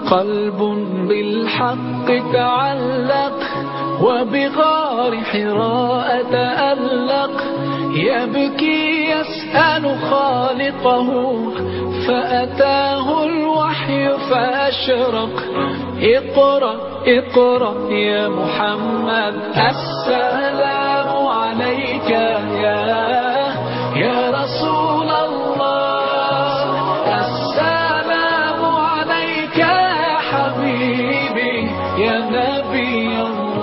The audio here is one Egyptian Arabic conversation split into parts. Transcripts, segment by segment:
قلب بالحق تعلق وبغار حراء تألق يبكي يسأل خالقه فأتاه الوحي فأشرق اقرأ اقرأ يا محمد السلام عليك يا يا رسول الله السلام عليك يا حبيبي يا نبي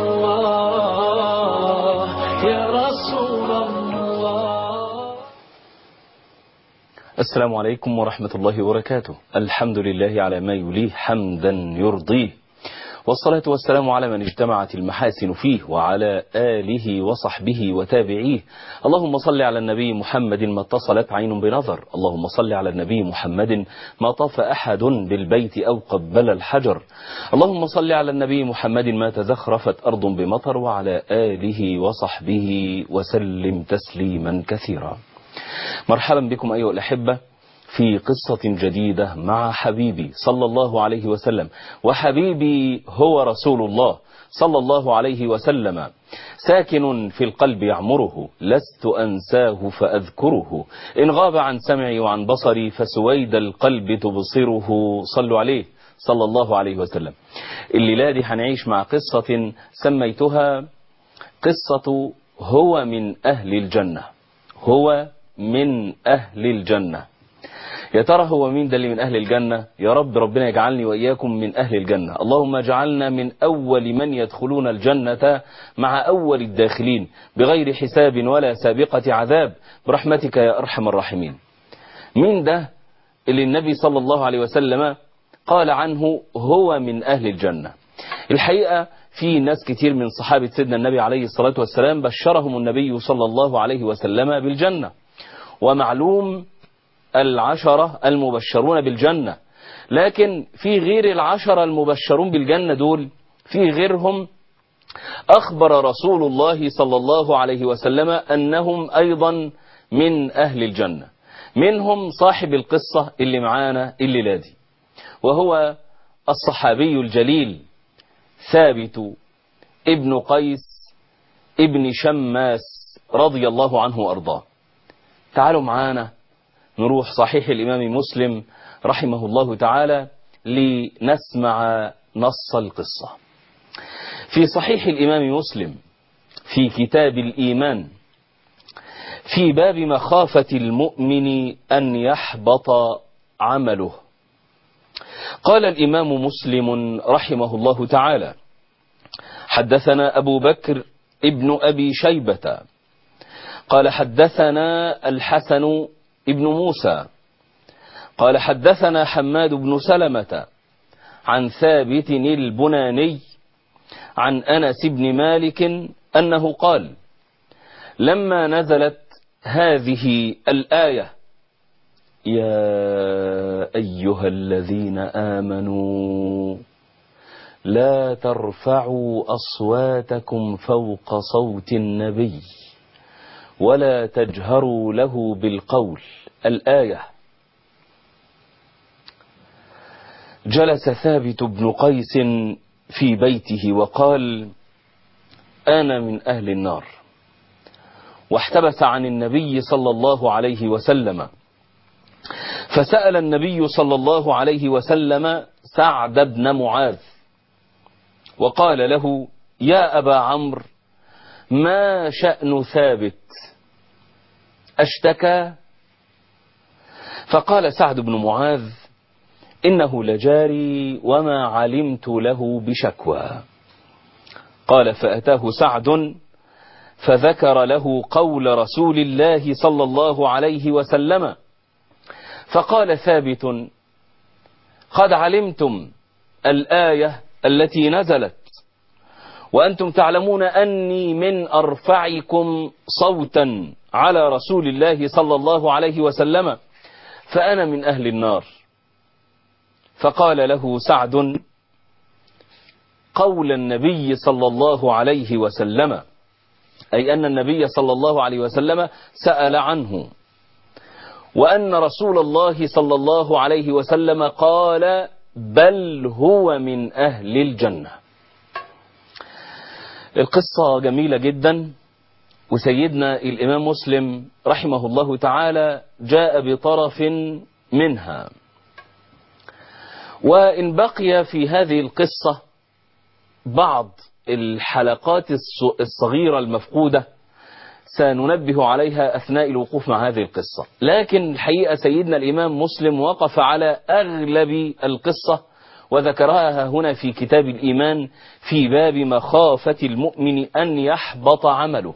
الله يا رسول الله السلام عليكم ورحمة الله وبركاته الحمد لله على ما يليه حمدا يرضيه والصلاة والسلام على من اجتمعت المحاسن فيه وعلى آله وصحبه وتابعيه اللهم صل على النبي محمد ما اتصلت عين بنظر اللهم صل على النبي محمد ما طاف أحد بالبيت أو قبل الحجر اللهم صل على النبي محمد ما تزخرفت أرض بمطر وعلى آله وصحبه وسلم تسليما كثيرا مرحبا بكم أيها الأحبة في قصة جديدة مع حبيبي صلى الله عليه وسلم وحبيبي هو رسول الله صلى الله عليه وسلم ساكن في القلب يعمره لست أنساه فأذكره إن غاب عن سمعي وعن بصري فسويد القلب تبصره صلوا عليه صلى الله عليه وسلم الليلة دي هنعيش مع قصة سميتها قصة هو من أهل الجنة هو من أهل الجنة يا ترى هو مين ده اللي من أهل الجنة يا رب ربنا يجعلني وإياكم من أهل الجنة اللهم اجعلنا من أول من يدخلون الجنة مع أول الداخلين بغير حساب ولا سابقة عذاب برحمتك يا أرحم الراحمين مين ده اللي النبي صلى الله عليه وسلم قال عنه هو من أهل الجنة الحقيقة في ناس كتير من صحابة سيدنا النبي عليه الصلاة والسلام بشرهم النبي صلى الله عليه وسلم بالجنة ومعلوم العشرة المبشرون بالجنة لكن في غير العشرة المبشرون بالجنة دول في غيرهم أخبر رسول الله صلى الله عليه وسلم أنهم أيضا من أهل الجنة منهم صاحب القصة اللي معانا الليلة دي وهو الصحابي الجليل ثابت ابن قيس ابن شماس رضي الله عنه وأرضاه تعالوا معانا نروح صحيح الإمام مسلم رحمه الله تعالى لنسمع نص القصة في صحيح الإمام مسلم في كتاب الإيمان في باب مخافة المؤمن أن يحبط عمله قال الإمام مسلم رحمه الله تعالى حدثنا أبو بكر ابن أبي شيبة قال حدثنا الحسن ابن موسى قال حدثنا حماد بن سلمة عن ثابت البناني عن أنس بن مالك أنه قال لما نزلت هذه الآية يا أيها الذين آمنوا لا ترفعوا أصواتكم فوق صوت النبي ولا تجهروا له بالقول الآية جلس ثابت بن قيس في بيته وقال أنا من أهل النار واحتبس عن النبي صلى الله عليه وسلم فسأل النبي صلى الله عليه وسلم سعد بن معاذ وقال له يا أبا عمرو ما شأن ثابت أشتكى فقال سعد بن معاذ إنه لجاري وما علمت له بشكوى قال فأتاه سعد فذكر له قول رسول الله صلى الله عليه وسلم فقال ثابت قد علمتم الآية التي نزلت وأنتم تعلمون أني من أرفعكم صوتا على رسول الله صلى الله عليه وسلم فأنا من أهل النار فقال له سعد قول النبي صلى الله عليه وسلم أي أن النبي صلى الله عليه وسلم سأل عنه وأن رسول الله صلى الله عليه وسلم قال بل هو من أهل الجنة القصة جميلة جدا وسيدنا الإمام مسلم رحمه الله تعالى جاء بطرف منها وإن بقي في هذه القصة بعض الحلقات الصغيرة المفقودة سننبه عليها أثناء الوقوف مع هذه القصة لكن الحقيقة سيدنا الإمام مسلم وقف على أغلب القصة وذكرها هنا في كتاب الإيمان في باب مخافة المؤمن أن يحبط عمله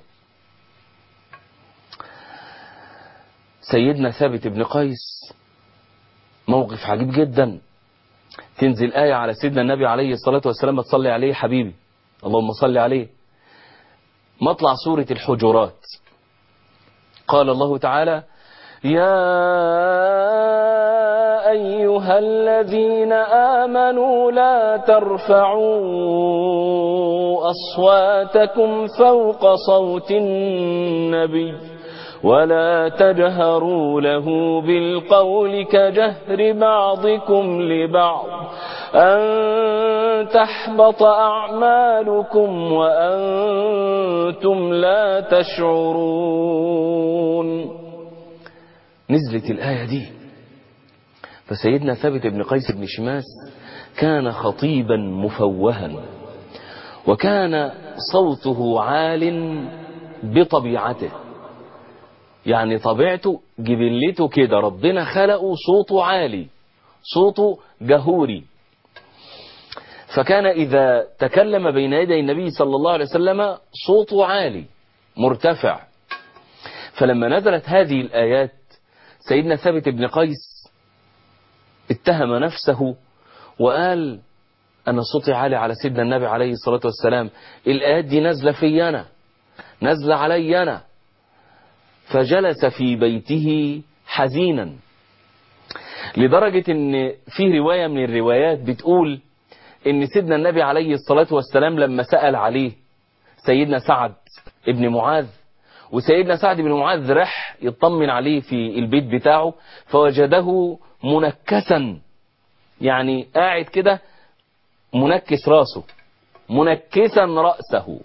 سيدنا ثابت بن قيس موقف عجيب جدا تنزل آية على سيدنا النبي عليه الصلاة والسلام تصلي عليه حبيبي اللهم صل عليه مطلع سورة الحجرات قال الله تعالى يا أيها الذين آمنوا لا ترفعوا أصواتكم فوق صوت النبي ولا تجهروا له بالقول كجهر بعضكم لبعض أن تحبط أعمالكم وأنتم لا تشعرون نزلت الآية دي فسيدنا ثابت بن قيس بن شماس كان خطيبا مفوها وكان صوته عال بطبيعته يعني طبيعته جبلته كده ربنا خلقه صوته عالي صوته جهوري فكان إذا تكلم بين يدي النبي صلى الله عليه وسلم صوته عالي مرتفع فلما نزلت هذه الآيات سيدنا ثابت بن قيس اتهم نفسه وقال أنا صوتي عالي على سيدنا النبي عليه الصلاة والسلام الآيات دي نازلة في أنا نازلة علي أنا فجلس في بيته حزينا لدرجة ان في رواية من الروايات بتقول ان سيدنا النبي عليه الصلاة والسلام لما سأل عليه سيدنا سعد ابن معاذ وسيدنا سعد بن معاذ راح يطمن عليه في البيت بتاعه فوجده منكسا يعني قاعد كده منكس راسه منكسا رأسه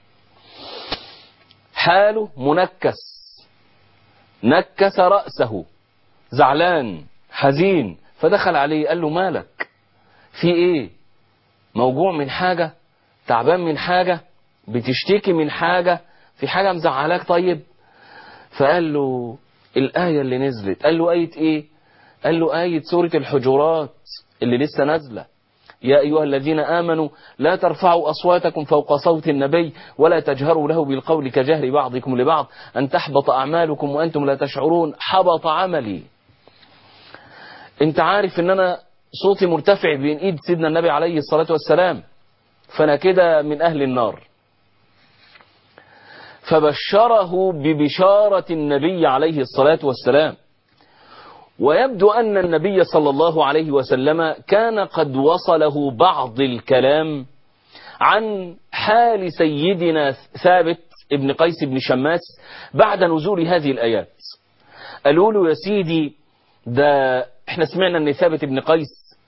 حاله منكس نكس رأسه زعلان حزين فدخل عليه قال له مالك في ايه موجوع من حاجة تعبان من حاجة بتشتكي من حاجة في حاجة مزعلاك طيب فقال له الآية اللي نزلت قال له آية ايه قال له آية سورة الحجرات اللي لسه نازلة يا أيها الذين آمنوا لا ترفعوا أصواتكم فوق صوت النبي ولا تجهروا له بالقول كجهر بعضكم لبعض أن تحبط أعمالكم وأنتم لا تشعرون حبط عملي انت عارف ان انا صوتي مرتفع بين ايد سيدنا النبي عليه الصلاة والسلام فانا كده من اهل النار فبشره ببشارة النبي عليه الصلاة والسلام ويبدو أن النبي صلى الله عليه وسلم كان قد وصله بعض الكلام عن حال سيدنا ثابت ابن قيس بن شماس بعد نزول هذه الآيات قالوا له يا سيدي ده احنا سمعنا ان ثابت ابن قيس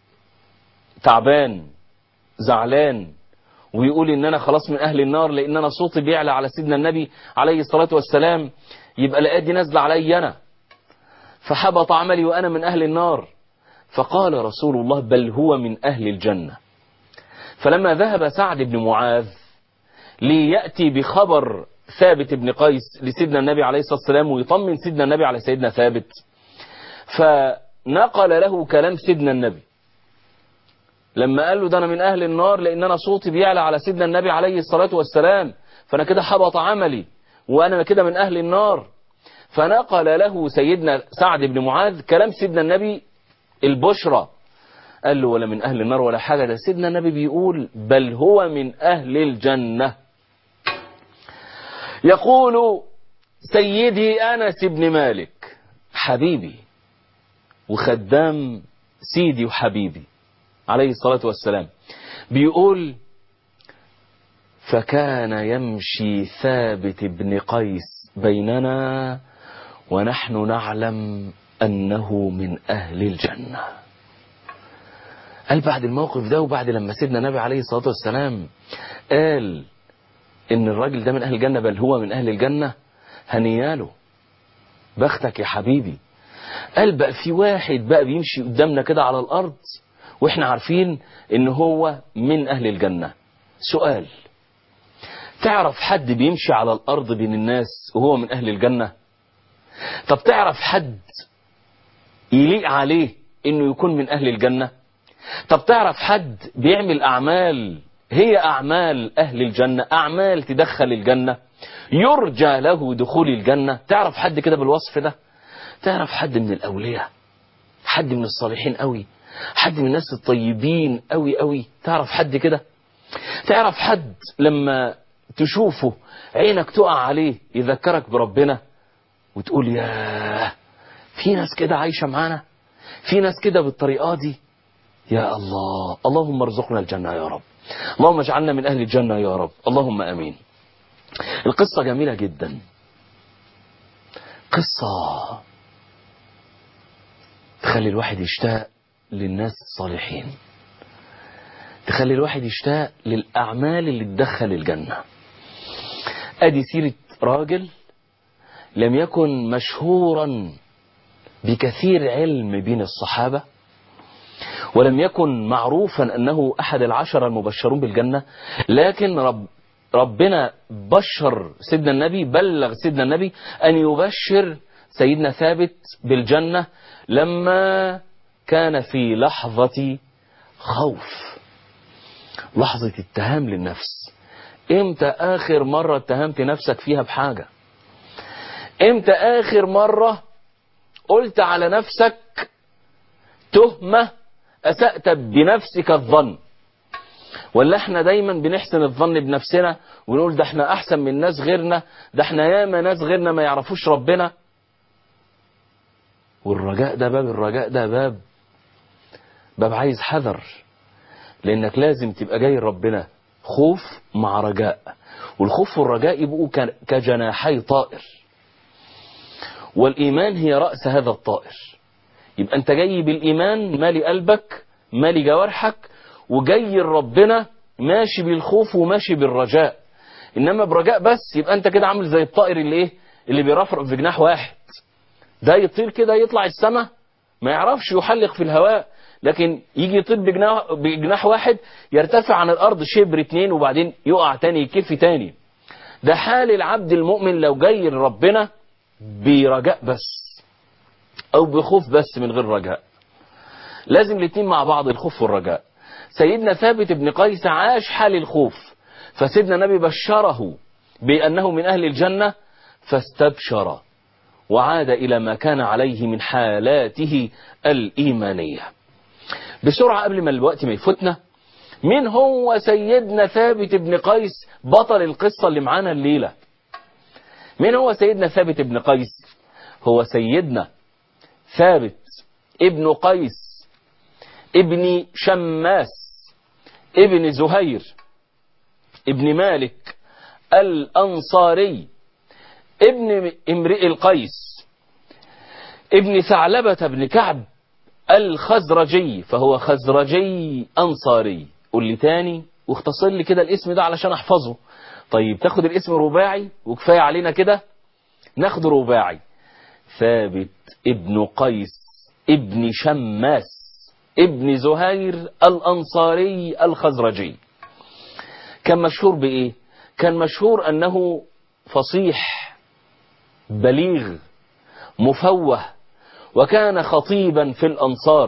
تعبان زعلان ويقول ان انا خلاص من اهل النار لان انا صوتي بيعلى على سيدنا النبي عليه الصلاة والسلام يبقى الايات دي نازله علي انا فحبط عملي وانا من اهل النار فقال رسول الله بل هو من اهل الجنة فلما ذهب سعد بن معاذ ليأتي بخبر ثابت بن قيس لسيدنا النبي عليه الصلاة والسلام ويطمن سيدنا النبي على سيدنا ثابت فنقل له كلام سيدنا النبي لما قال له ده انا من اهل النار لان انا صوتي بيعلى على سيدنا النبي عليه الصلاة والسلام فانا كده حبط عملي وانا كده من اهل النار فنقل له سيدنا سعد بن معاذ كلام سيدنا النبي البشرى قال له ولا من اهل النار ولا حاجة ده سيدنا النبي بيقول بل هو من اهل الجنة يقول سيدي انس بن مالك حبيبي وخدام سيدي وحبيبي عليه الصلاة والسلام بيقول فكان يمشي ثابت بن قيس بيننا ونحن نعلم أنه من أهل الجنة قال بعد الموقف ده وبعد لما سيدنا النبي عليه الصلاة والسلام قال ان الراجل ده من اهل الجنة بل هو من اهل الجنة هنياله بختك يا حبيبي قال بقى في واحد بقى بيمشي قدامنا كده على الارض واحنا عارفين ان هو من اهل الجنة سؤال تعرف حد بيمشي على الارض بين الناس وهو من اهل الجنة طب تعرف حد يليق عليه انه يكون من اهل الجنة طب تعرف حد بيعمل اعمال هي اعمال اهل الجنة اعمال تدخل الجنة يرجى له دخول الجنة تعرف حد كده بالوصف ده تعرف حد من الاولياء حد من الصالحين قوي حد من الناس الطيبين قوي قوي تعرف حد كده تعرف حد لما تشوفه عينك تقع عليه يذكرك بربنا وتقول يا في ناس كده عايشة معانا في ناس كده بالطريقة دي يا الله اللهم ارزقنا الجنة يا رب اللهم اجعلنا من أهل الجنة يا رب اللهم أمين القصة جميلة جدا قصة تخلي الواحد يشتاق للناس الصالحين تخلي الواحد يشتاق للأعمال اللي تدخل الجنة أدي سيرة راجل لم يكن مشهورا بكثير علم بين الصحابة ولم يكن معروفا أنه أحد العشر المبشرون بالجنة لكن رب ربنا بشر سيدنا النبي بلغ سيدنا النبي أن يبشر سيدنا ثابت بالجنة لما كان في لحظة خوف لحظة اتهام للنفس امتى آخر مرة اتهمت نفسك فيها بحاجة امتى آخر مرة قلت على نفسك تهمة أسأت بنفسك الظن ولا احنا دايما بنحسن الظن بنفسنا ونقول ده احنا احسن من ناس غيرنا ده احنا ياما ناس غيرنا ما يعرفوش ربنا والرجاء ده باب الرجاء ده باب باب عايز حذر لانك لازم تبقى جاي ربنا خوف مع رجاء والخوف والرجاء يبقوا كجناحي طائر والإيمان هي رأس هذا الطائر يبقى أنت جاي بالإيمان مالي قلبك مالي جوارحك وجاي ربنا ماشي بالخوف وماشي بالرجاء إنما برجاء بس يبقى أنت كده عامل زي الطائر اللي إيه اللي بيرفرق في جناح واحد ده يطير كده يطلع السماء ما يعرفش يحلق في الهواء لكن يجي يطير بجناح, بجناح واحد يرتفع عن الأرض شبر اتنين وبعدين يقع تاني يكف تاني ده حال العبد المؤمن لو جاي لربنا برجاء بس او بخوف بس من غير رجاء لازم الاتنين مع بعض الخوف والرجاء سيدنا ثابت بن قيس عاش حال الخوف فسيدنا النبي بشره بأنه من أهل الجنة فاستبشر وعاد إلى ما كان عليه من حالاته الإيمانية بسرعة قبل ما الوقت ما يفوتنا مين هو سيدنا ثابت بن قيس بطل القصة اللي معانا الليلة مين هو سيدنا ثابت بن قيس هو سيدنا ثابت ابن قيس ابن شماس ابن زهير ابن مالك الأنصاري ابن امرئ القيس ابن ثعلبة بن كعب الخزرجي فهو خزرجي أنصاري قول لي تاني واختصر لي كده الاسم ده علشان احفظه طيب تاخد الاسم رباعي وكفاية علينا كده ناخد رباعي ثابت ابن قيس ابن شماس ابن زهير الأنصاري الخزرجي كان مشهور بإيه كان مشهور أنه فصيح بليغ مفوه وكان خطيبا في الأنصار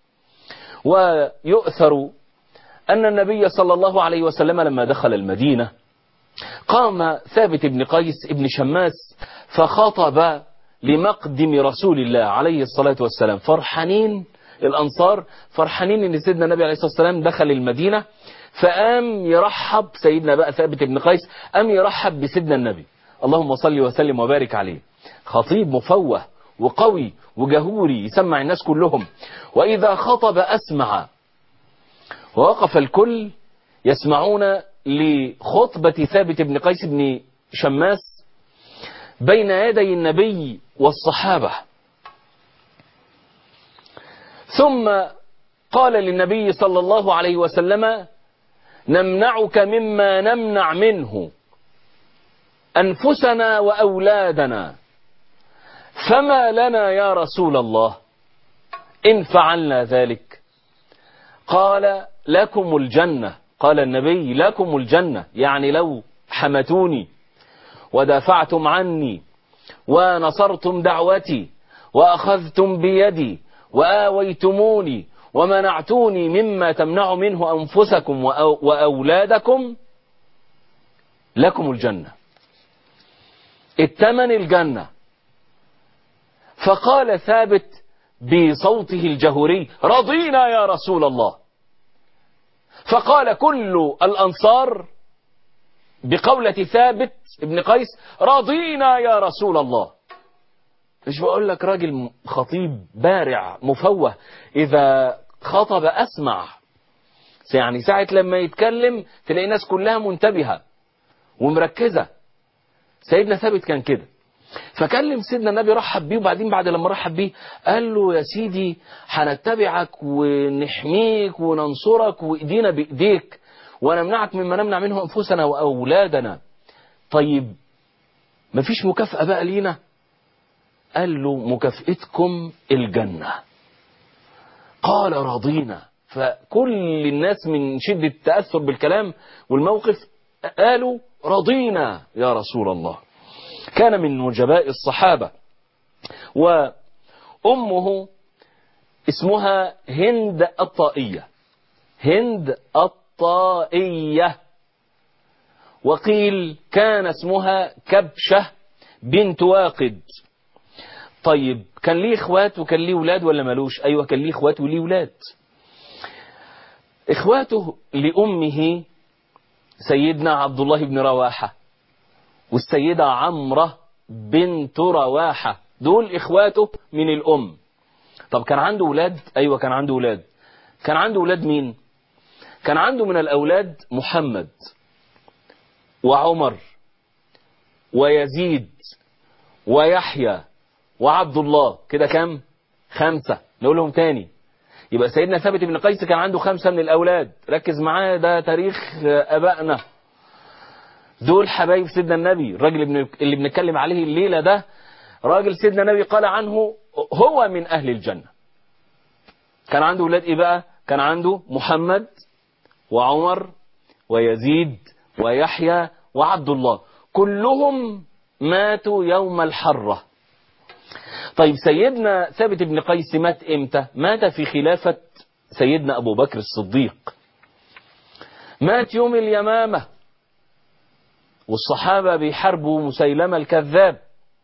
ويؤثر أن النبي صلى الله عليه وسلم لما دخل المدينة قام ثابت بن قيس بن شماس فخطب لمقدم رسول الله عليه الصلاة والسلام فرحانين الأنصار فرحانين أن سيدنا النبي عليه الصلاة والسلام دخل المدينة فقام يرحب سيدنا بقى ثابت بن قيس قام يرحب بسيدنا النبي اللهم صل وسلم وبارك عليه خطيب مفوه وقوي وجهوري يسمع الناس كلهم وإذا خطب أسمع ووقف الكل يسمعون لخطبة ثابت بن قيس بن شماس بين يدي النبي والصحابة ثم قال للنبي صلى الله عليه وسلم نمنعك مما نمنع منه أنفسنا وأولادنا فما لنا يا رسول الله إن فعلنا ذلك قال لكم الجنة قال النبي لكم الجنة يعني لو حمتوني ودافعتم عني ونصرتم دعوتي وأخذتم بيدي وآويتموني ومنعتوني مما تمنع منه أنفسكم وأولادكم لكم الجنة التمن الجنة فقال ثابت بصوته الجهوري رضينا يا رسول الله فقال كل الأنصار بقولة ثابت ابن قيس رضينا يا رسول الله مش بقول لك راجل خطيب بارع مفوه إذا خطب أسمع يعني ساعة لما يتكلم تلاقي الناس كلها منتبهة ومركزة سيدنا ثابت كان كده فكلم سيدنا النبي رحب بيه وبعدين بعد لما رحب بيه قال له يا سيدي هنتبعك ونحميك وننصرك وايدينا بايديك ونمنعك مما نمنع منه انفسنا واولادنا طيب مفيش مكافأة بقى لينا قال له مكافئتكم الجنة قال رضينا فكل الناس من شدة التأثر بالكلام والموقف قالوا رضينا يا رسول الله كان من نجباء الصحابة وأمه اسمها هند الطائية هند الطائية وقيل كان اسمها كبشة بنت واقد طيب كان ليه اخوات وكان ليه ولاد ولا ملوش ايوه كان ليه اخوات وليه ولاد اخواته لامه سيدنا عبد الله بن رواحه والسيدة عمرة بنت رواحة دول إخواته من الأم طب كان عنده ولاد أيوة كان عنده ولاد كان عنده ولاد مين كان عنده من الأولاد محمد وعمر ويزيد ويحيى وعبد الله كده كام خمسة نقولهم تاني يبقى سيدنا ثابت بن قيس كان عنده خمسة من الأولاد ركز معايا ده تاريخ أبائنا دول حبايب سيدنا النبي الراجل اللي بنتكلم عليه الليلة ده راجل سيدنا النبي قال عنه هو من أهل الجنة كان عنده ولاد إيه بقى كان عنده محمد وعمر ويزيد ويحيى وعبد الله كلهم ماتوا يوم الحرة طيب سيدنا ثابت بن قيس مات امتى مات في خلافة سيدنا أبو بكر الصديق مات يوم اليمامة والصحابة بيحاربوا مسيلمة الكذاب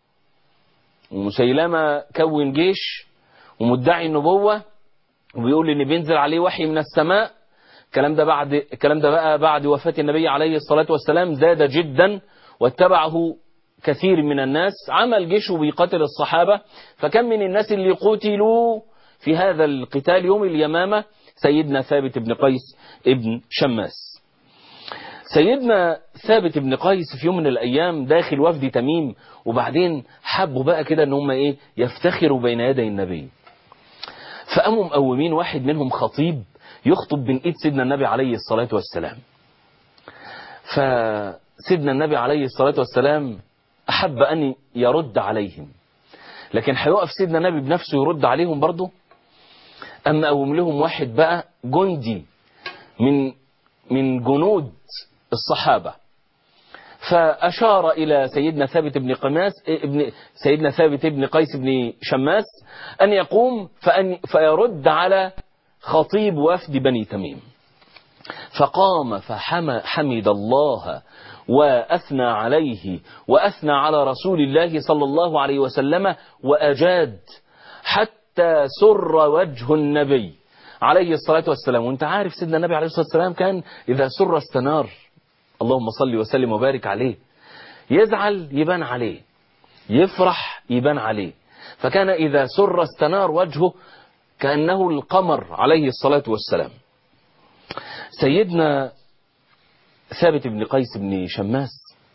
ومسيلمة كون جيش ومدعي النبوة وبيقول ان بينزل عليه وحي من السماء الكلام ده بعد الكلام ده بقى بعد وفاة النبي عليه الصلاة والسلام زاد جدا واتبعه كثير من الناس عمل جيش وبيقاتل الصحابة فكم من الناس اللي قتلوا في هذا القتال يوم اليمامة سيدنا ثابت بن قيس ابن شماس سيدنا ثابت بن قيس في يوم من الايام داخل وفد تميم وبعدين حبوا بقى كده ان هم ايه يفتخروا بين يدي النبي فقاموا مقومين واحد منهم خطيب يخطب بين ايد سيدنا النبي عليه الصلاه والسلام فسيدنا النبي عليه الصلاه والسلام احب ان يرد عليهم لكن هيقف سيدنا النبي بنفسه يرد عليهم برضه اما قوم لهم واحد بقى جندي من من جنود الصحابة فأشار إلى سيدنا ثابت بن قماس ابن سيدنا ثابت بن قيس بن شماس أن يقوم فأن فيرد على خطيب وفد بني تميم فقام فحمد الله وأثنى عليه وأثنى على رسول الله صلى الله عليه وسلم وأجاد حتى سر وجه النبي عليه الصلاة والسلام وانت عارف سيدنا النبي عليه الصلاة والسلام كان إذا سر استنار اللهم صل وسلم وبارك عليه يزعل يبان عليه يفرح يبان عليه فكان إذا سر استنار وجهه كأنه القمر عليه الصلاة والسلام سيدنا ثابت بن قيس بن شماس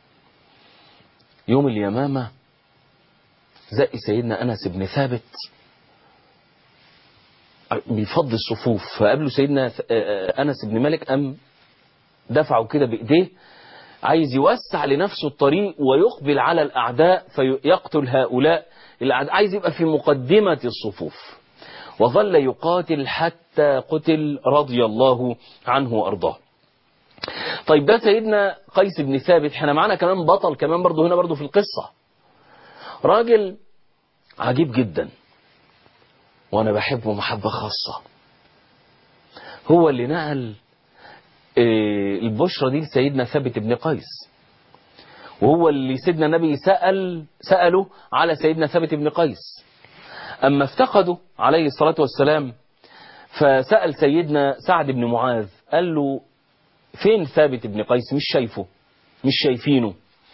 يوم اليمامة زق سيدنا أنس بن ثابت بيفضي الصفوف فقابله سيدنا أنس بن مالك أم دفعه كده بإيديه عايز يوسع لنفسه الطريق ويقبل على الأعداء فيقتل هؤلاء الأعداء عايز يبقى في مقدمة الصفوف وظل يقاتل حتى قتل رضي الله عنه وأرضاه طيب ده سيدنا قيس بن ثابت احنا معانا كمان بطل كمان برضه هنا برضه في القصة راجل عجيب جدا وانا بحبه محبة خاصة هو اللي نقل البشرة دي لسيدنا ثابت بن قيس وهو اللي سيدنا النبي سأل سأله على سيدنا ثابت بن قيس أما افتقدوا عليه الصلاة والسلام فسأل سيدنا سعد بن معاذ قال له فين ثابت بن قيس مش شايفه مش شايفينه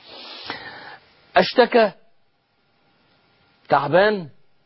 اشتكى تعبان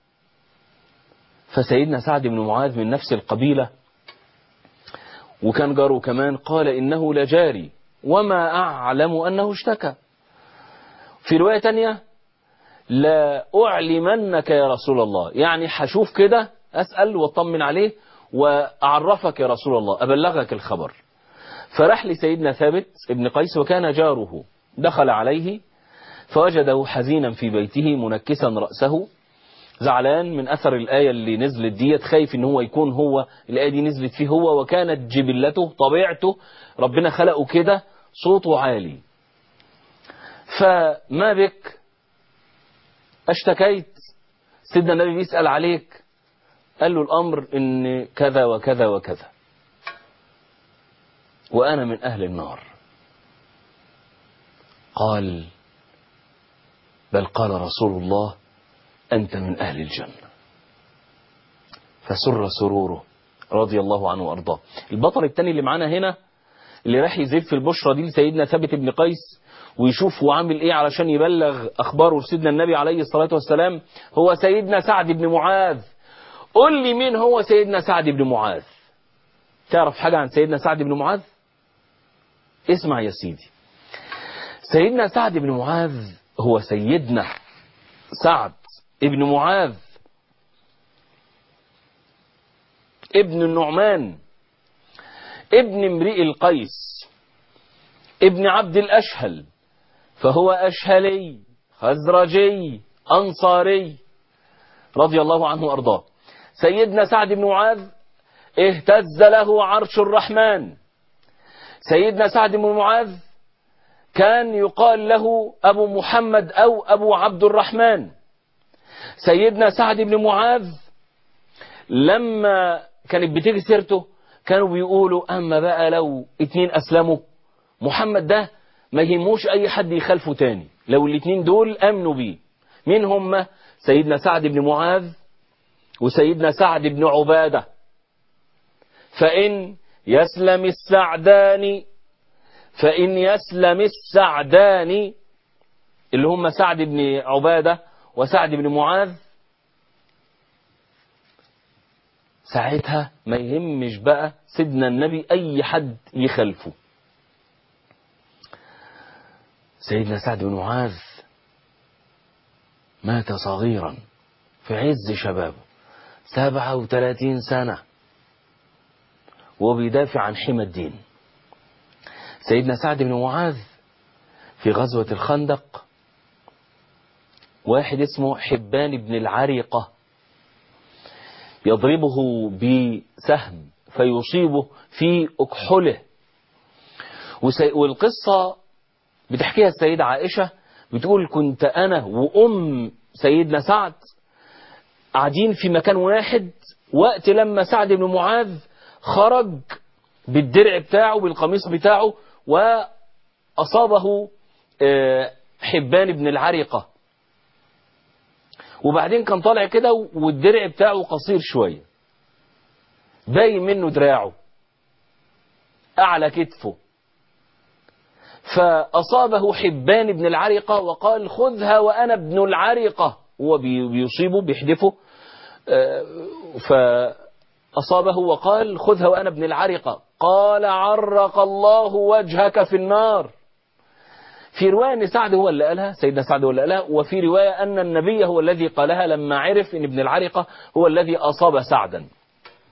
فسيدنا سعد بن معاذ من نفس القبيلة وكان جاره كمان قال إنه لجاري وما أعلم أنه اشتكى في رواية تانية لا أعلمنك يا رسول الله يعني حشوف كده أسأل واطمن عليه وأعرفك يا رسول الله أبلغك الخبر فراح لسيدنا ثابت ابن قيس وكان جاره دخل عليه فوجده حزينا في بيته منكسا رأسه زعلان من أثر الآية اللي نزلت ديت خايف إن هو يكون هو الآية دي نزلت فيه هو وكانت جبلته طبيعته ربنا خلقه كده صوته عالي فما بك اشتكيت سيدنا النبي بيسأل عليك قال له الأمر إن كذا وكذا وكذا وأنا من أهل النار قال بل قال رسول الله أنت من أهل الجنة فسر سروره رضي الله عنه وأرضاه البطل الثاني اللي معانا هنا اللي راح يزيد في البشرة دي لسيدنا ثابت بن قيس ويشوف هو عامل ايه علشان يبلغ اخباره لسيدنا النبي عليه الصلاة والسلام هو سيدنا سعد بن معاذ قل لي مين هو سيدنا سعد بن معاذ تعرف حاجة عن سيدنا سعد بن معاذ اسمع يا سيدي سيدنا سعد بن معاذ هو سيدنا سعد ابن معاذ ابن النعمان ابن امرئ القيس ابن عبد الأشهل فهو أشهلي خزرجي أنصاري رضي الله عنه وأرضاه سيدنا سعد بن معاذ اهتز له عرش الرحمن سيدنا سعد بن معاذ كان يقال له أبو محمد أو أبو عبد الرحمن سيدنا سعد بن معاذ لما كانت بتيجي سيرته كانوا بيقولوا أما بقى لو اتنين أسلموا محمد ده ما يهموش أي حد يخالفه تاني لو الاتنين دول أمنوا بيه مين هم سيدنا سعد بن معاذ وسيدنا سعد بن عبادة فإن يسلم السعدان فإن يسلم السعدان اللي هم سعد بن عبادة وسعد بن معاذ ساعتها ما يهمش بقى سيدنا النبي أي حد يخلفه سيدنا سعد بن معاذ مات صغيرا في عز شبابه سبعة وثلاثين سنة وبيدافع عن حمى الدين سيدنا سعد بن معاذ في غزوة الخندق واحد اسمه حبان بن العريقة يضربه بسهم فيصيبه في أكحله والقصة بتحكيها السيدة عائشة بتقول كنت أنا وأم سيدنا سعد قاعدين في مكان واحد وقت لما سعد بن معاذ خرج بالدرع بتاعه بالقميص بتاعه وأصابه حبان بن العريقة وبعدين كان طالع كده والدرع بتاعه قصير شوية باين منه دراعه أعلى كتفه فأصابه حبان بن العرقة وقال خذها وأنا ابن العرقة هو بيصيبه بيحدفه فأصابه وقال خذها وأنا ابن العرقة قال عرق الله وجهك في النار في رواية أن سعد هو اللي قالها سيدنا سعد هو اللي قالها وفي رواية أن النبي هو الذي قالها لما عرف أن ابن العرقة هو الذي أصاب سعدا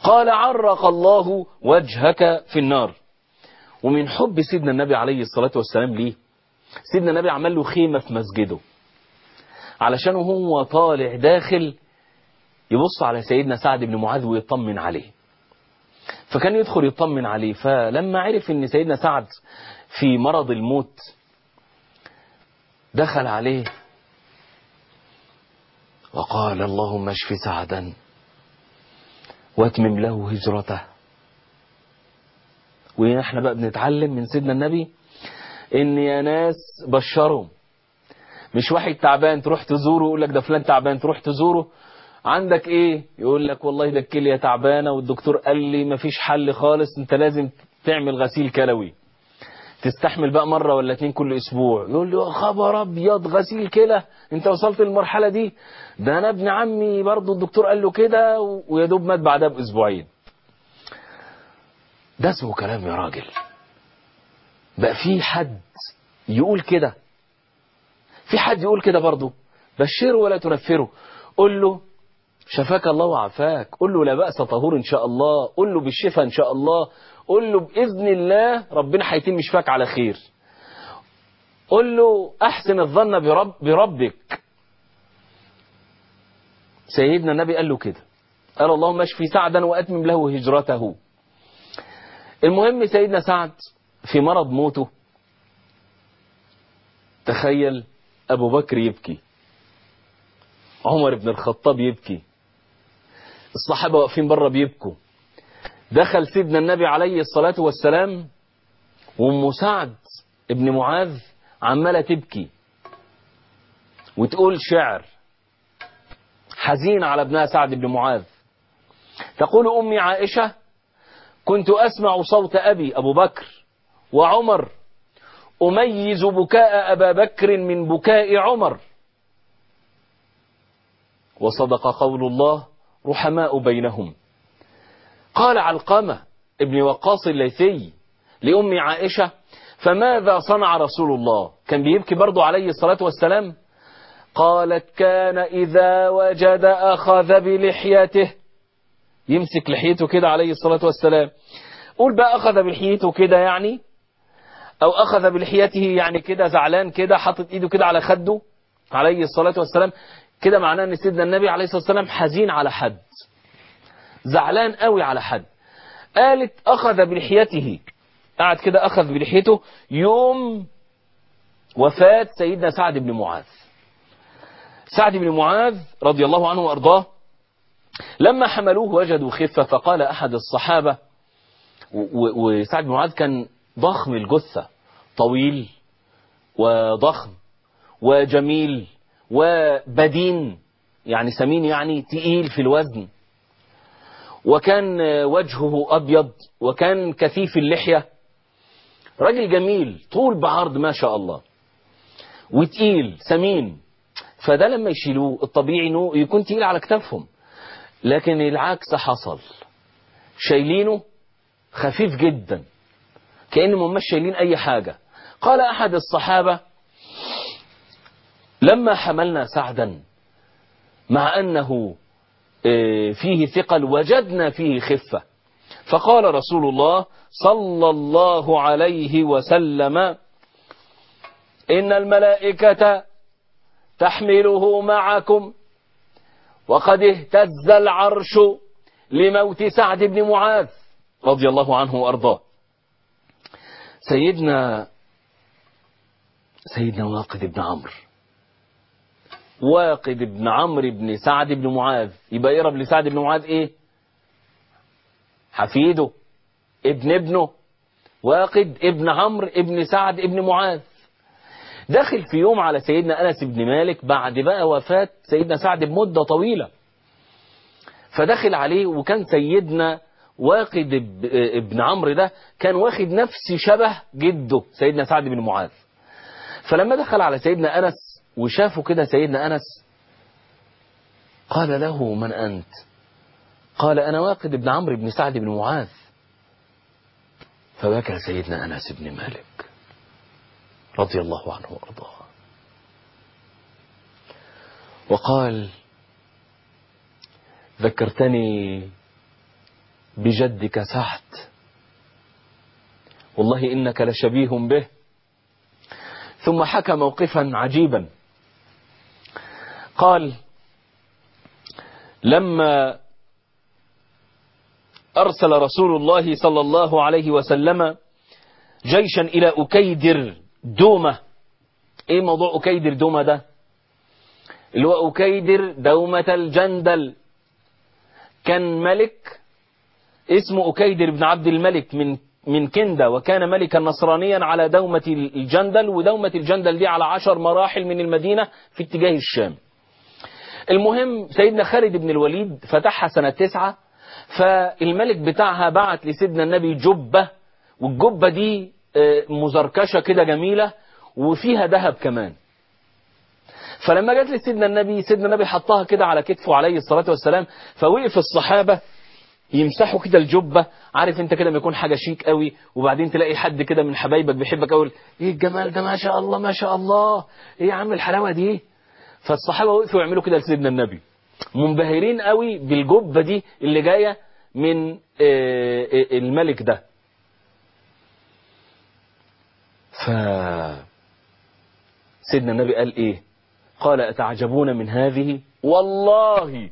قال عرق الله وجهك في النار ومن حب سيدنا النبي عليه الصلاة والسلام ليه سيدنا النبي عمل له خيمة في مسجده علشان هو طالع داخل يبص على سيدنا سعد بن معاذ ويطمن عليه فكان يدخل يطمن عليه فلما عرف ان سيدنا سعد في مرض الموت دخل عليه وقال اللهم اشف سعدا واتمم له هجرته ونحن بقى بنتعلم من سيدنا النبي ان يا ناس بشرهم مش واحد تعبان تروح تزوره يقول لك ده فلان تعبان تروح تزوره عندك ايه يقول لك والله ده الكليه تعبانه والدكتور قال لي مفيش حل خالص انت لازم تعمل غسيل كلوي تستحمل بقى مره ولا اتنين كل اسبوع يقول له يا خبر ابيض غسيل كلى انت وصلت للمرحله دي ده انا ابن عمي برضه الدكتور قال له كده ويا دوب مات بعدها باسبوعين ده اسمه كلام يا راجل بقى في حد يقول كده في حد يقول كده برضه بشره ولا تنفره قول له شفاك الله وعافاك قول له لا بأس طهور إن شاء الله قول له بالشفاء إن شاء الله قول له بإذن الله ربنا هيتم شفاك على خير قول له أحسن الظن برب بربك سيدنا النبي قال له كده قال اللهم اشفي سعدا وأتمم له هجرته المهم سيدنا سعد في مرض موته تخيل أبو بكر يبكي عمر بن الخطاب يبكي الصحابة واقفين بره بيبكوا دخل سيدنا النبي عليه الصلاة والسلام وام سعد ابن معاذ عمالة تبكي وتقول شعر حزين على ابنها سعد بن معاذ تقول أمي عائشة كنت أسمع صوت أبي أبو بكر وعمر أميز بكاء أبا بكر من بكاء عمر وصدق قول الله رحماء بينهم قال علقمة ابن وقاص الليثي لأم عائشة فماذا صنع رسول الله كان بيبكي برضو عليه الصلاة والسلام قالت كان إذا وجد أخذ بلحيته يمسك لحيته كده عليه الصلاة والسلام قول بقى أخذ بلحيته كده يعني أو أخذ بلحيته يعني كده زعلان كده حاطط إيده كده على خده عليه الصلاة والسلام كده معناه ان سيدنا النبي عليه الصلاه والسلام حزين على حد زعلان قوي على حد قالت اخذ بلحيته قعد كده اخذ بلحيته يوم وفاه سيدنا سعد بن معاذ سعد بن معاذ رضي الله عنه وارضاه لما حملوه وجدوا خفه فقال احد الصحابه وسعد بن معاذ كان ضخم الجثه طويل وضخم وجميل وبدين يعني سمين يعني تقيل في الوزن وكان وجهه أبيض وكان كثيف اللحية راجل جميل طول بعرض ما شاء الله وتقيل سمين فده لما يشيلوه الطبيعي انه يكون تقيل على كتافهم لكن العكس حصل شايلينه خفيف جدا كأنهم مش شايلين أي حاجة قال أحد الصحابة لما حملنا سعدا مع أنه فيه ثقل وجدنا فيه خفة فقال رسول الله صلى الله عليه وسلم إن الملائكة تحمله معكم وقد اهتز العرش لموت سعد بن معاذ رضي الله عنه وأرضاه سيدنا سيدنا واقد بن عمرو واقد بن عمرو بن سعد بن معاذ يبقى يقرب لسعد بن معاذ ايه حفيده ابن ابنه واقد ابن عمرو ابن سعد ابن معاذ داخل في يوم على سيدنا انس بن مالك بعد بقى وفاه سيدنا سعد بمده طويله فدخل عليه وكان سيدنا واقد ابن عمرو ده كان واخد نفس شبه جده سيدنا سعد بن معاذ فلما دخل على سيدنا انس وشافوا كده سيدنا أنس قال له من أنت قال أنا واقد بن عمرو بن سعد بن معاذ فبكى سيدنا أنس بن مالك رضي الله عنه وأرضاه وقال ذكرتني بجدك سعد والله إنك لشبيه به ثم حكى موقفا عجيبا قال لما أرسل رسول الله صلى الله عليه وسلم جيشا إلى أكيدر دومة إيه موضوع أكيدر دومة ده اللي هو أكيدر دومة الجندل كان ملك اسمه أكيدر بن عبد الملك من من كندا وكان ملكا نصرانيا على دومة الجندل ودومة الجندل دي على عشر مراحل من المدينة في اتجاه الشام المهم سيدنا خالد بن الوليد فتحها سنة تسعة فالملك بتاعها بعت لسيدنا النبي جبة والجبة دي مزركشة كده جميلة وفيها ذهب كمان فلما جت لسيدنا النبي سيدنا النبي حطها كده على كتفه عليه الصلاة والسلام فوقف الصحابة يمسحوا كده الجبة عارف انت كده ما يكون حاجة شيك قوي وبعدين تلاقي حد كده من حبايبك بيحبك قوي ايه الجمال ده ما شاء الله ما شاء الله ايه يا عم الحلاوة دي فالصحابة وقفوا يعملوا كده لسيدنا النبي منبهرين قوي بالجبة دي اللي جاية من الملك ده ف سيدنا النبي قال ايه قال اتعجبون من هذه والله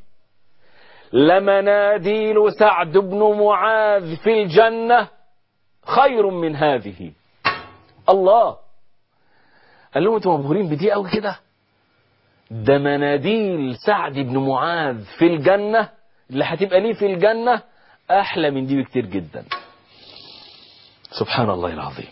لمناديل سعد بن معاذ في الجنة خير من هذه الله قال لهم انتم مبهورين بدي قوي كده ده مناديل سعد بن معاذ في الجنة اللي هتبقى ليه في الجنة أحلى من دي بكتير جدا سبحان الله العظيم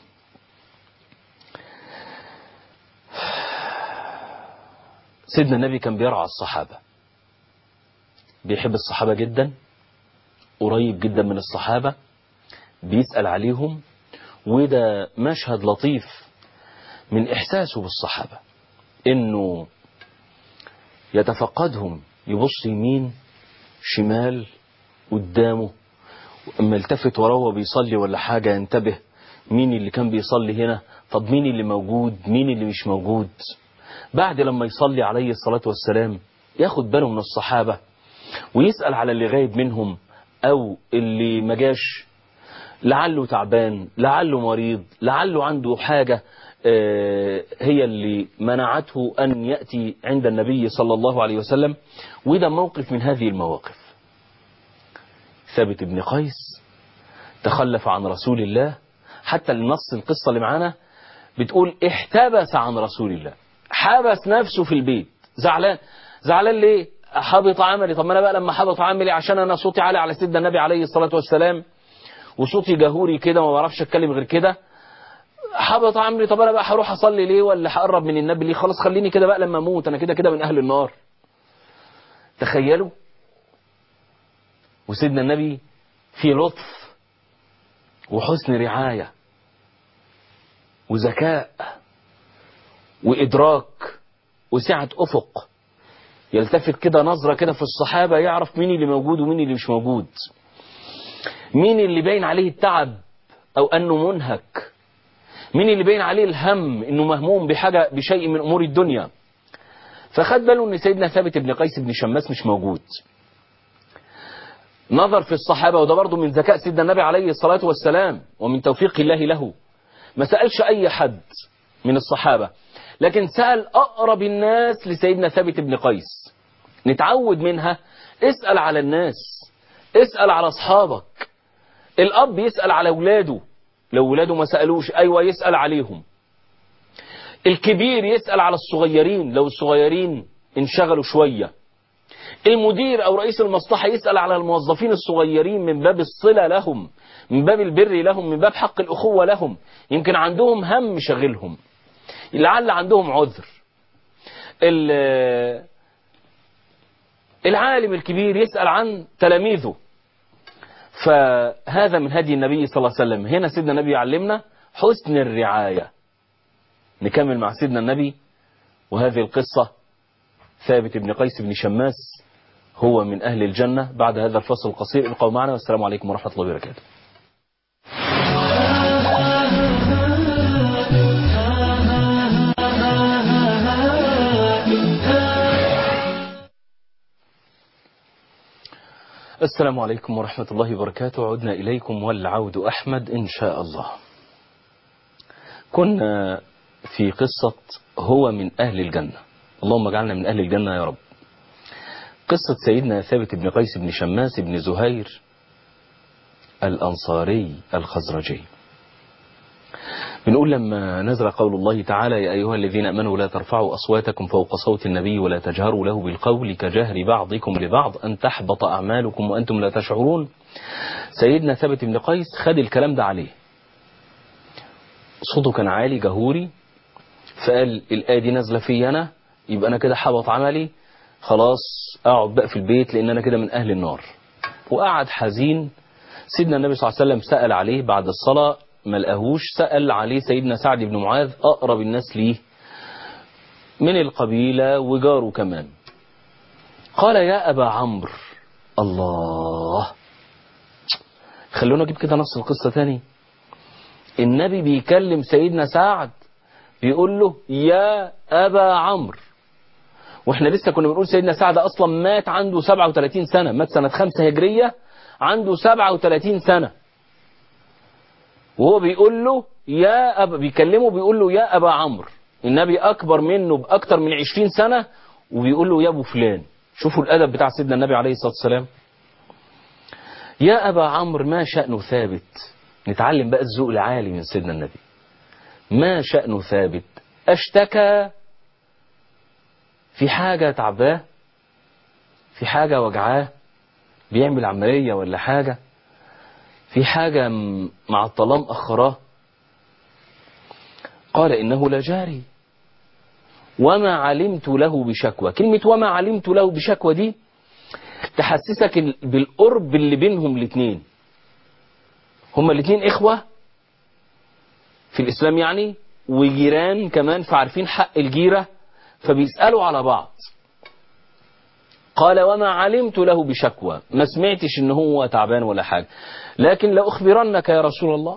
سيدنا النبي كان بيرعى الصحابة بيحب الصحابة جدا قريب جدا من الصحابة بيسأل عليهم وده مشهد لطيف من إحساسه بالصحابة إنه يتفقدهم يبص يمين شمال قدامه اما التفت وراه وهو بيصلي ولا حاجة ينتبه مين اللي كان بيصلي هنا طب مين اللي موجود مين اللي مش موجود بعد لما يصلي عليه الصلاة والسلام ياخد باله من الصحابة ويسأل على اللي غايب منهم أو اللي ما جاش لعله تعبان لعله مريض لعله عنده حاجة هي اللي منعته أن يأتي عند النبي صلى الله عليه وسلم وده موقف من هذه المواقف ثابت بن قيس تخلف عن رسول الله حتى النص القصة اللي معانا بتقول احتبس عن رسول الله حبس نفسه في البيت زعلان زعلان ليه حبط عملي طب ما انا بقى لما حبط عملي عشان انا صوتي عالي على سيدنا النبي عليه الصلاة والسلام وصوتي جهوري كده وما بعرفش اتكلم غير كده حبط عمري طب انا بقى هروح اصلي ليه ولا هقرب من النبي ليه خلاص خليني كده بقى لما اموت انا كده كده من اهل النار تخيلوا وسيدنا النبي في لطف وحسن رعاية وذكاء وإدراك وسعة أفق يلتفت كده نظرة كده في الصحابة يعرف مين اللي موجود ومين اللي مش موجود مين اللي باين عليه التعب أو أنه منهك مين اللي باين عليه الهم انه مهموم بحاجة بشيء من امور الدنيا فخد باله ان سيدنا ثابت بن قيس بن شماس مش موجود نظر في الصحابة وده برضه من ذكاء سيدنا النبي عليه الصلاة والسلام ومن توفيق الله له ما سألش اي حد من الصحابة لكن سأل اقرب الناس لسيدنا ثابت بن قيس نتعود منها اسأل على الناس اسأل على اصحابك الاب يسأل على اولاده لو ولاده ما سألوش أيوة يسأل عليهم الكبير يسأل على الصغيرين لو الصغيرين انشغلوا شوية المدير أو رئيس المصلحة يسأل على الموظفين الصغيرين من باب الصلة لهم من باب البر لهم من باب حق الأخوة لهم يمكن عندهم هم شغلهم لعل عندهم عذر العالم الكبير يسأل عن تلاميذه فهذا من هدي النبي صلى الله عليه وسلم هنا سيدنا النبي يعلمنا حسن الرعاية نكمل مع سيدنا النبي وهذه القصة ثابت بن قيس بن شماس هو من أهل الجنة بعد هذا الفصل القصير ابقوا معنا والسلام عليكم ورحمة الله وبركاته السلام عليكم ورحمة الله وبركاته عدنا إليكم والعود أحمد إن شاء الله كنا في قصة هو من أهل الجنة اللهم اجعلنا من أهل الجنة يا رب قصة سيدنا ثابت بن قيس بن شماس بن زهير الأنصاري الخزرجي بنقول لما نزل قول الله تعالى يا أيها الذين أمنوا لا ترفعوا أصواتكم فوق صوت النبي ولا تجهروا له بالقول كجهر بعضكم لبعض أن تحبط أعمالكم وأنتم لا تشعرون سيدنا ثابت بن قيس خد الكلام ده عليه صوته كان عالي جهوري فقال الآية دي نازلة في أنا يبقى أنا كده حبط عملي خلاص أقعد بقى في البيت لأن أنا كده من أهل النار وقعد حزين سيدنا النبي صلى الله عليه وسلم سأل عليه بعد الصلاة ما لقاهوش سأل عليه سيدنا سعد بن معاذ أقرب الناس ليه من القبيلة وجاره كمان قال يا أبا عمرو الله خلونا نجيب كده نص القصة تاني النبي بيكلم سيدنا سعد بيقول له يا أبا عمرو واحنا لسه كنا بنقول سيدنا سعد أصلا مات عنده 37 سنة مات سنة 5 هجرية عنده 37 سنة وهو بيقول له يا أبا بيكلمه بيقول له يا أبا عمرو النبي أكبر منه بأكتر من 20 سنة وبيقول له يا أبو فلان شوفوا الأدب بتاع سيدنا النبي عليه الصلاة والسلام يا أبا عمرو ما شأنه ثابت نتعلم بقى الذوق العالي من سيدنا النبي ما شأنه ثابت اشتكى في حاجة تعباه في حاجة وجعاه بيعمل عملية ولا حاجة في حاجة مع الطلام أخراه قال إنه لجاري وما علمت له بشكوى كلمة وما علمت له بشكوى دي تحسسك بالقرب اللي بينهم الاثنين هما الاثنين إخوة في الإسلام يعني وجيران كمان فعارفين حق الجيرة فبيسألوا على بعض قال وما علمت له بشكوى ما سمعتش ان هو تعبان ولا حاجة لكن لأخبرنك يا رسول الله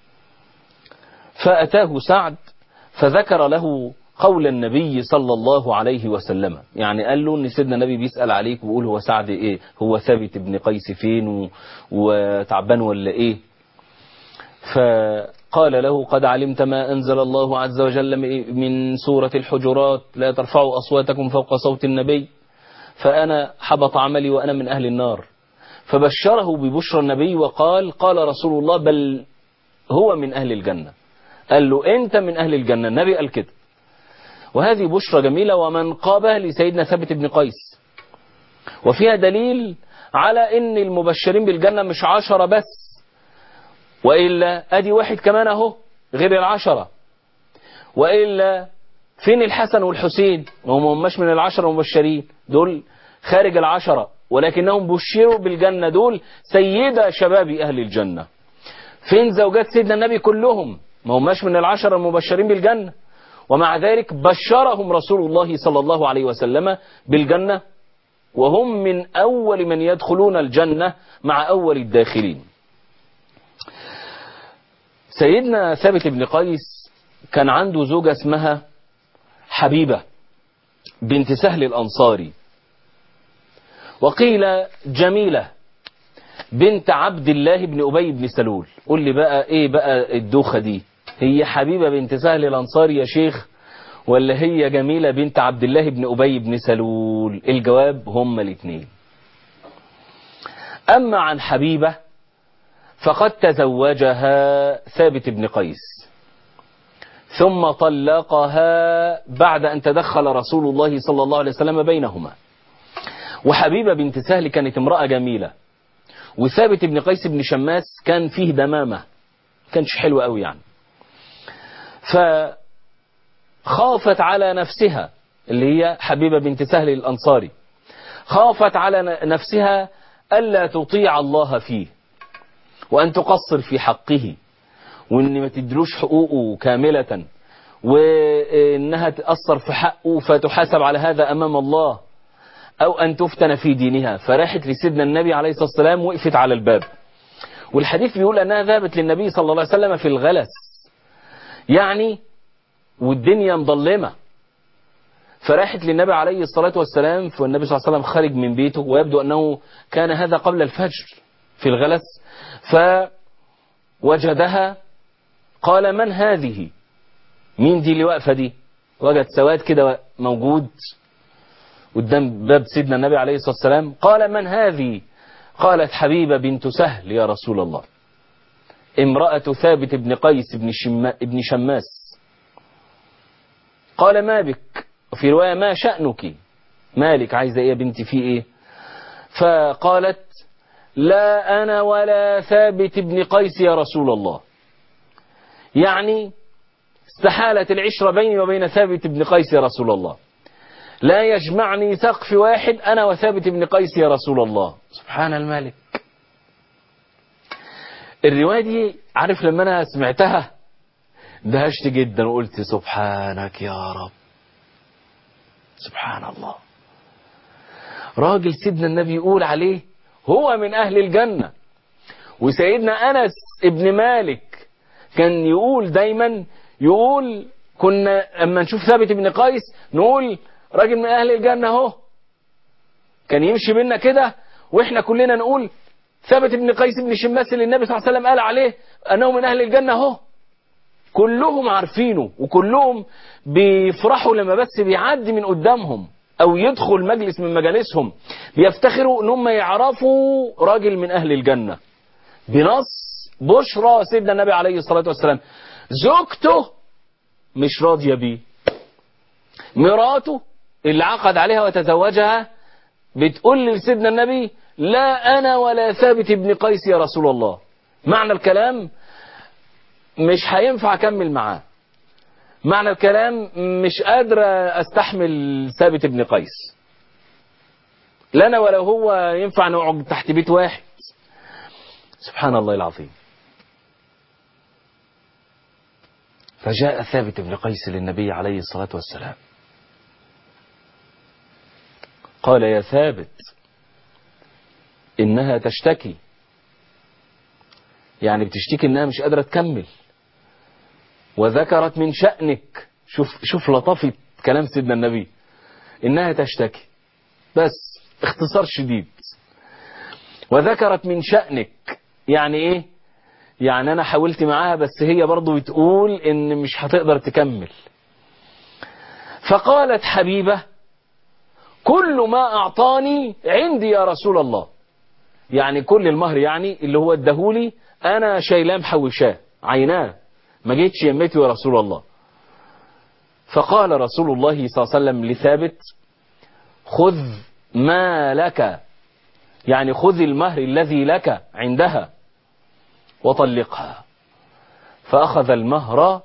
فأتاه سعد فذكر له قول النبي صلى الله عليه وسلم يعني قال له ان سيدنا النبي بيسأل عليك ويقول هو سعد ايه هو ثابت ابن قيس فين و... وتعبان ولا ايه فقال له قد علمت ما أنزل الله عز وجل من سورة الحجرات لا ترفعوا أصواتكم فوق صوت النبي فأنا حبط عملي وأنا من أهل النار فبشره ببشرى النبي وقال قال رسول الله بل هو من أهل الجنة قال له أنت من أهل الجنة النبي قال كده وهذه بشرى جميلة ومنقبة لسيدنا ثابت بن قيس وفيها دليل على أن المبشرين بالجنة مش عشرة بس وإلا أدي واحد كمان أهو غير العشرة وإلا فين الحسن والحسين وهم هماش من العشرة المبشرين دول خارج العشرة ولكنهم بشروا بالجنة دول سيدة شباب أهل الجنة فين زوجات سيدنا النبي كلهم ما هماش من العشرة المبشرين بالجنة ومع ذلك بشرهم رسول الله صلى الله عليه وسلم بالجنة وهم من أول من يدخلون الجنة مع أول الداخلين سيدنا ثابت بن قيس كان عنده زوجة اسمها حبيبة بنت سهل الأنصاري وقيل جميلة بنت عبد الله بن أبي بن سلول قول لي بقى ايه بقى الدوخة دي هي حبيبة بنت سهل الأنصاري يا شيخ ولا هي جميلة بنت عبد الله بن أبي بن سلول الجواب هما الاثنين أما عن حبيبة فقد تزوجها ثابت بن قيس ثم طلقها بعد أن تدخل رسول الله صلى الله عليه وسلم بينهما وحبيبة بنت سهل كانت امرأة جميلة وثابت بن قيس بن شماس كان فيه دمامة كانش حلو قوي يعني فخافت على نفسها اللي هي حبيبة بنت سهل الأنصاري خافت على نفسها ألا تطيع الله فيه وأن تقصر في حقه وان ما تدلوش حقوقه كاملة وانها تأثر في حقه فتحاسب على هذا امام الله او ان تفتن في دينها فراحت لسيدنا النبي عليه الصلاة والسلام وقفت على الباب والحديث بيقول انها ذهبت للنبي صلى الله عليه وسلم في الغلس يعني والدنيا مظلمة فراحت للنبي عليه الصلاة والسلام فالنبي صلى الله عليه وسلم خرج من بيته ويبدو أنه كان هذا قبل الفجر في الغلس فوجدها قال من هذه مين دي اللي واقفة دي وجد سواد كده موجود قدام باب سيدنا النبي عليه الصلاة والسلام قال من هذه قالت حبيبة بنت سهل يا رسول الله امرأة ثابت بن قيس بن, شما بن شماس قال ما بك وفي رواية ما شأنك مالك عايزة ايه يا بنتي في ايه فقالت لا أنا ولا ثابت بن قيس يا رسول الله يعني استحالت العشرة بيني وبين ثابت بن قيس يا رسول الله لا يجمعني سقف واحد أنا وثابت بن قيس يا رسول الله سبحان الملك الرواية دي عارف لما أنا سمعتها دهشت جدا وقلت سبحانك يا رب سبحان الله راجل سيدنا النبي يقول عليه هو من أهل الجنة وسيدنا أنس ابن مالك كان يقول دايما يقول كنا اما نشوف ثابت بن قيس نقول راجل من اهل الجنه اهو كان يمشي بينا كده واحنا كلنا نقول ثابت بن قيس بن شماس اللي النبي صلى الله عليه وسلم قال عليه انه من اهل الجنه اهو كلهم عارفينه وكلهم بيفرحوا لما بس بيعدي من قدامهم او يدخل مجلس من مجالسهم بيفتخروا ان هم يعرفوا راجل من اهل الجنه بنص بشرى سيدنا النبي عليه الصلاه والسلام زوجته مش راضية بيه مراته اللي عقد عليها وتزوجها بتقول لسيدنا النبي لا أنا ولا ثابت بن قيس يا رسول الله معنى الكلام مش هينفع أكمل معاه معنى الكلام مش قادرة أستحمل ثابت بن قيس لا أنا ولا هو ينفع نقعد تحت بيت واحد سبحان الله العظيم فجاء ثابت بن قيس للنبي عليه الصلاة والسلام قال يا ثابت إنها تشتكي يعني بتشتكي إنها مش قادرة تكمل وذكرت من شأنك شوف شوف لطافة كلام سيدنا النبي إنها تشتكي بس اختصار شديد وذكرت من شأنك يعني إيه يعني انا حاولت معاها بس هي برضو بتقول ان مش هتقدر تكمل فقالت حبيبة كل ما اعطاني عندي يا رسول الله يعني كل المهر يعني اللي هو اداهولي انا شايلاه محوشاه عيناه ما جيتش يمتي يا رسول الله فقال رسول الله صلى الله عليه وسلم لثابت خذ ما لك يعني خذ المهر الذي لك عندها وطلقها فأخذ المهر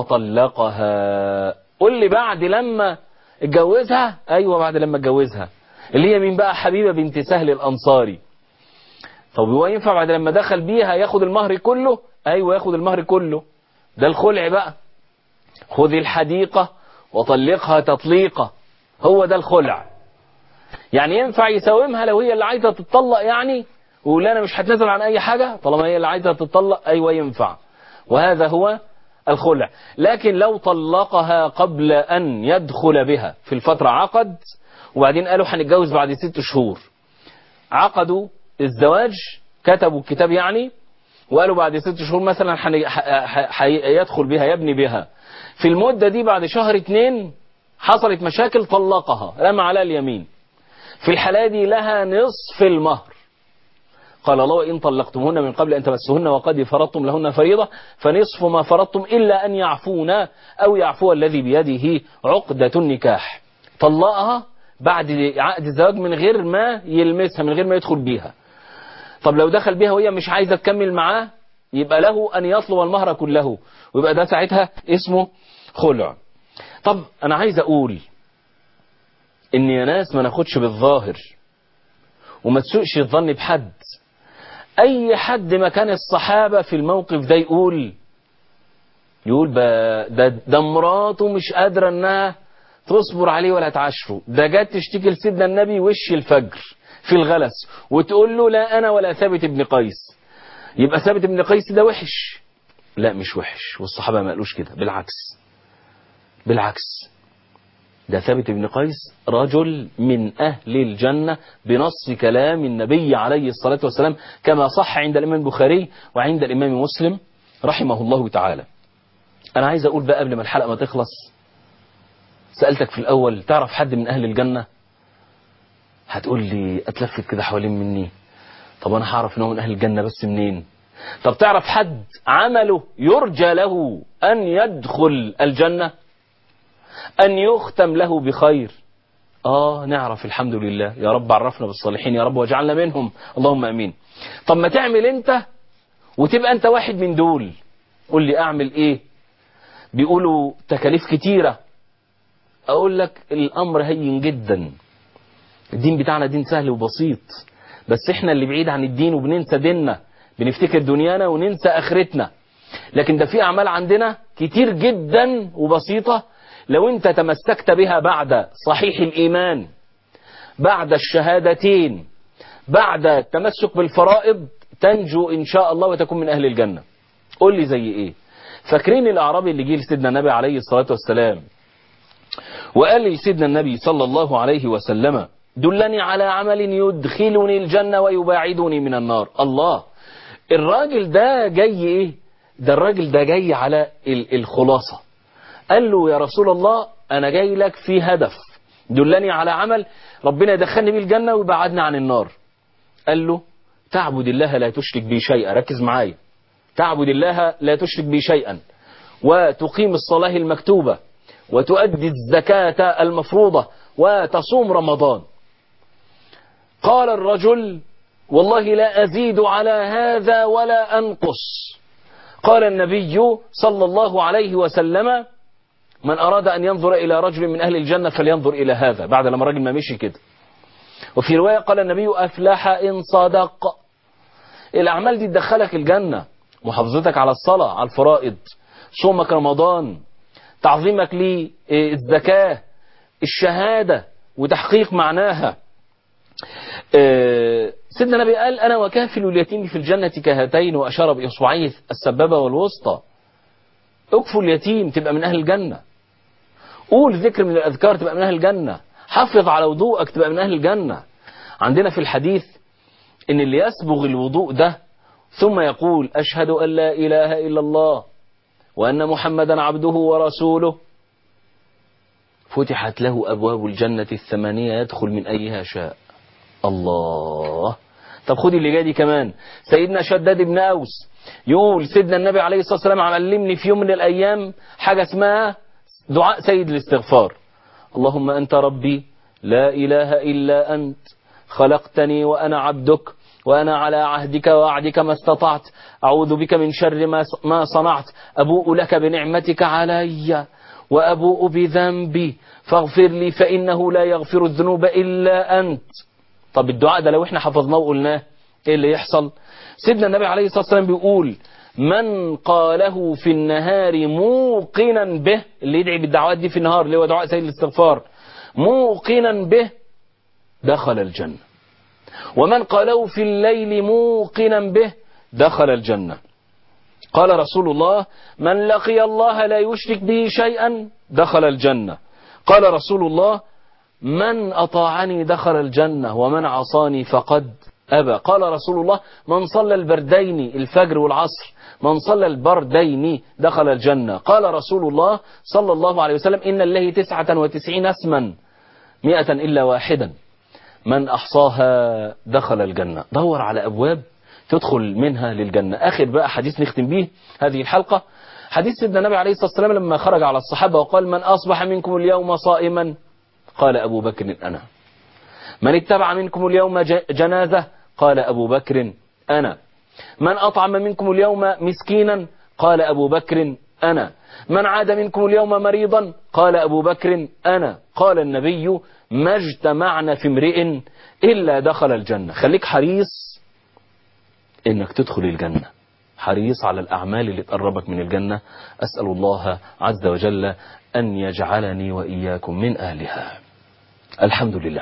وطلقها قل لي بعد لما اتجوزها أيوة بعد لما اتجوزها اللي هي مين بقى حبيبة بنت سهل الأنصاري طب هو ينفع بعد لما دخل بيها ياخد المهر كله أيوة ياخد المهر كله ده الخلع بقى خذ الحديقة وطلقها تطليقة هو ده الخلع يعني ينفع يساومها لو هي اللي عايزة تتطلق يعني ويقول انا مش هتنازل عن اي حاجه طالما هي اللي عايزه تطلق ايوه ينفع وهذا هو الخلع لكن لو طلقها قبل ان يدخل بها في الفتره عقد وبعدين قالوا هنتجوز بعد ست شهور عقدوا الزواج كتبوا الكتاب يعني وقالوا بعد ست شهور مثلا هيدخل بها يبني بها في المده دي بعد شهر اتنين حصلت مشاكل طلقها رمى على اليمين في الحالة دي لها نصف المهر قال الله إن طلقتمهن من قبل أن تمسهن وقد فرضتم لهن فريضة فنصف ما فرضتم إلا أن يعفونا أو يعفو الذي بيده عقدة النكاح طلقها بعد عقد الزواج من غير ما يلمسها من غير ما يدخل بيها طب لو دخل بيها وهي مش عايزة تكمل معاه يبقى له أن يطلب المهر كله ويبقى ده ساعتها اسمه خلع طب أنا عايز أقول إن يا ناس ما ناخدش بالظاهر وما تسوقش الظن بحد اي حد مكان الصحابة في الموقف ده يقول يقول ده, ده مراته مش قادرة انها تصبر عليه ولا تعاشره ده جت تشتكي لسيدنا النبي وش الفجر في الغلس وتقول له لا انا ولا ثابت ابن قيس يبقى ثابت ابن قيس ده وحش لا مش وحش والصحابة ما قالوش كده بالعكس بالعكس ده ثابت بن قيس رجل من أهل الجنة بنص كلام النبي عليه الصلاة والسلام كما صح عند الإمام البخاري وعند الإمام مسلم رحمه الله تعالى أنا عايز أقول بقى قبل ما الحلقة ما تخلص سألتك في الأول تعرف حد من أهل الجنة هتقول لي أتلفت كده حوالين مني طب أنا هعرف إن هو من أهل الجنة بس منين طب تعرف حد عمله يرجى له أن يدخل الجنة أن يختم له بخير آه نعرف الحمد لله يا رب عرفنا بالصالحين يا رب واجعلنا منهم اللهم أمين طب ما تعمل أنت وتبقى أنت واحد من دول قول لي أعمل إيه بيقولوا تكاليف كتيرة أقول لك الأمر هين جدا الدين بتاعنا دين سهل وبسيط بس احنا اللي بعيد عن الدين وبننسى ديننا بنفتكر دنيانا وننسى آخرتنا لكن ده في أعمال عندنا كتير جدا وبسيطة لو انت تمسكت بها بعد صحيح الإيمان بعد الشهادتين بعد التمسك بالفرائض تنجو إن شاء الله وتكون من أهل الجنة قول لي زي إيه فاكرين الأعرابي اللي جه لسيدنا النبي عليه الصلاة والسلام وقال لي سيدنا النبي صلى الله عليه وسلم دلني على عمل يدخلني الجنة ويباعدني من النار الله الراجل ده جاي ايه ده الراجل ده جاي على الخلاصة قال له يا رسول الله انا جاي لك في هدف دلني على عمل ربنا يدخلني بيه الجنة ويبعدني عن النار قال له تعبد الله لا تشرك به شيئا ركز معايا تعبد الله لا تشرك به شيئا وتقيم الصلاة المكتوبة وتؤدي الزكاة المفروضة وتصوم رمضان قال الرجل والله لا أزيد على هذا ولا أنقص قال النبي صلى الله عليه وسلم من أراد أن ينظر إلى رجل من أهل الجنة فلينظر إلى هذا بعد لما الراجل ما مشي كده وفي رواية قال النبي أفلح إن صدق الأعمال دي تدخلك الجنة محافظتك على الصلاة على الفرائض صومك رمضان تعظيمك للزكاة الشهادة وتحقيق معناها سيدنا النبي قال أنا وكافل اليتيم في الجنة كهاتين وأشار بإصبعيه السبابة والوسطى اكفوا اليتيم تبقى من أهل الجنة قول ذكر من الأذكار تبقى من أهل الجنة حافظ على وضوءك تبقى من أهل الجنة عندنا في الحديث إن اللي يسبغ الوضوء ده ثم يقول أشهد أن لا إله إلا الله وأن محمدا عبده ورسوله فتحت له أبواب الجنة الثمانية يدخل من أيها شاء الله طب خدي اللي جاي دي كمان سيدنا شداد بن أوس يقول سيدنا النبي عليه الصلاة والسلام علمني في يوم من الأيام حاجة اسمها دعاء سيد الاستغفار اللهم أنت ربي لا إله إلا أنت خلقتني وأنا عبدك وأنا على عهدك ووعدك ما استطعت أعوذ بك من شر ما ما صنعت أبوء لك بنعمتك علي وأبوء بذنبي فاغفر لي فإنه لا يغفر الذنوب إلا أنت طب الدعاء ده لو احنا حفظناه وقلناه ايه اللي يحصل سيدنا النبي عليه الصلاة والسلام بيقول من قاله في النهار موقنا به اللي يدعي بالدعوات دي في النهار اللي هو دعاء سيد الاستغفار موقنا به دخل الجنة ومن قاله في الليل موقنا به دخل الجنة قال رسول الله من لقي الله لا يشرك به شيئا دخل الجنة قال رسول الله من أطاعني دخل الجنة ومن عصاني فقد أبى قال رسول الله من صلى البردين الفجر والعصر من صلى البردين دخل الجنة قال رسول الله صلى الله عليه وسلم إن الله تسعة وتسعين اسما مئة إلا واحدا من أحصاها دخل الجنة دور على أبواب تدخل منها للجنة آخر بقى حديث نختم به هذه الحلقة حديث سيدنا النبي عليه الصلاة والسلام لما خرج على الصحابة وقال من أصبح منكم اليوم صائما قال أبو بكر أنا من اتبع منكم اليوم جنازة قال أبو بكر أنا من أطعم منكم اليوم مسكينا قال أبو بكر أنا من عاد منكم اليوم مريضا قال أبو بكر أنا قال النبي ما اجتمعنا في امرئ إلا دخل الجنة خليك حريص إنك تدخل الجنة حريص على الأعمال اللي تقربك من الجنة أسأل الله عز وجل أن يجعلني وإياكم من أهلها الحمد لله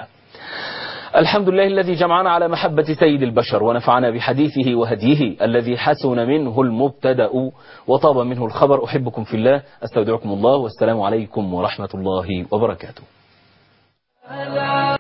الحمد لله الذي جمعنا على محبة سيد البشر ونفعنا بحديثه وهديه الذي حسن منه المبتدأ وطاب منه الخبر أحبكم في الله أستودعكم الله والسلام عليكم ورحمة الله وبركاته ألا